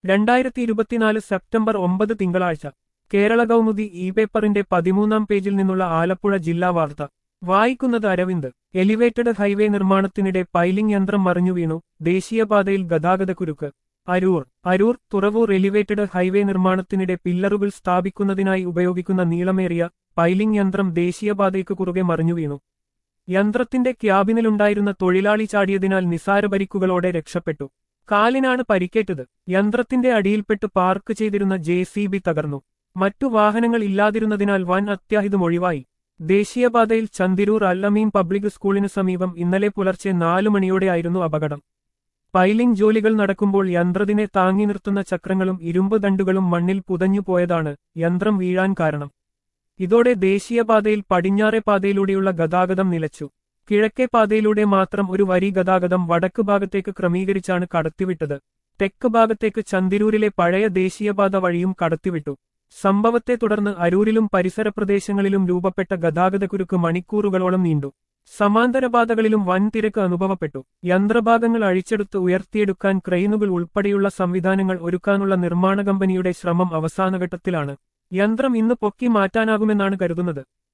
രണ്ടായിരത്തി ഇരുപത്തിനാല് സെപ്റ്റംബർ ഒമ്പത് തിങ്കളാഴ്ച കേരള കൗമുദി ഇ പേപ്പറിന്റെ പതിമൂന്നാം പേജിൽ നിന്നുള്ള ആലപ്പുഴ ജില്ലാ വാർത്ത വായിക്കുന്നത് അരവിന്ദ് എലിവേറ്റഡ് ഹൈവേ നിർമ്മാണത്തിനിടെ പൈലിംഗ് യന്ത്രം മറിഞ്ഞു വീണു ദേശീയപാതയിൽ ഗതാഗതക്കുരുക്ക് അരൂർ അരൂർ തുറവൂർ എലിവേറ്റഡ് ഹൈവേ നിർമ്മാണത്തിനിടെ പില്ലറുകൾ സ്ഥാപിക്കുന്നതിനായി ഉപയോഗിക്കുന്ന നീളമേറിയ പൈലിംഗ് യന്ത്രം ദേശീയപാതയ്ക്ക് കുറുകെ മറിഞ്ഞു വീണു യന്ത്രത്തിന്റെ ക്യാബിനിലുണ്ടായിരുന്ന തൊഴിലാളി ചാടിയതിനാൽ നിസാര പരിക്കുകളോടെ രക്ഷപ്പെട്ടു കാലിനാണ് പരിക്കേറ്റത് യന്ത്രത്തിന്റെ അടിയിൽപ്പെട്ട് പാർക്ക് ചെയ്തിരുന്ന ജെ സി ബി തകർന്നു മറ്റു വാഹനങ്ങൾ ഇല്ലാതിരുന്നതിനാൽ വൻ അത്യാഹിതം ഒഴിവായി ദേശീയപാതയിൽ ചന്തിരൂർ അല്ലമീൻ പബ്ലിക് സ്കൂളിനു സമീപം ഇന്നലെ പുലർച്ചെ നാലു മണിയോടെയായിരുന്നു അപകടം പൈലിംഗ് ജോലികൾ നടക്കുമ്പോൾ യന്ത്രത്തിനെ താങ്ങി നിർത്തുന്ന ചക്രങ്ങളും ഇരുമ്പ് ദണ്ടുകളും മണ്ണിൽ പുതഞ്ഞു പോയതാണ് യന്ത്രം വീഴാൻ കാരണം ഇതോടെ ദേശീയപാതയിൽ പടിഞ്ഞാറെ പാതയിലൂടെയുള്ള ഗതാഗതം നിലച്ചു കിഴക്കേ പാതയിലൂടെ മാത്രം ഒരു വരി ഗതാഗതം വടക്ക് ഭാഗത്തേക്ക് ക്രമീകരിച്ചാണ് കടത്തിവിട്ടത് തെക്ക് ഭാഗത്തേക്ക് ചന്തിരൂരിലെ പഴയ ദേശീയപാത വഴിയും കടത്തിവിട്ടു സംഭവത്തെ തുടർന്ന് അരൂരിലും പരിസര പ്രദേശങ്ങളിലും രൂപപ്പെട്ട ഗതാഗതക്കുരുക്ക് മണിക്കൂറുകളോളം നീണ്ടു സമാന്തരപാതകളിലും വൻ തിരക്ക് അനുഭവപ്പെട്ടു യന്ത്രഭാഗങ്ങൾ അഴിച്ചെടുത്ത് ഉയർത്തിയെടുക്കാൻ ക്രെയിനുകൾ ഉൾപ്പെടെയുള്ള സംവിധാനങ്ങൾ ഒരുക്കാനുള്ള നിർമ്മാണ കമ്പനിയുടെ ശ്രമം അവസാനഘട്ടത്തിലാണ് യന്ത്രം ഇന്ന് പൊക്കി മാറ്റാനാകുമെന്നാണ് കരുതുന്നത്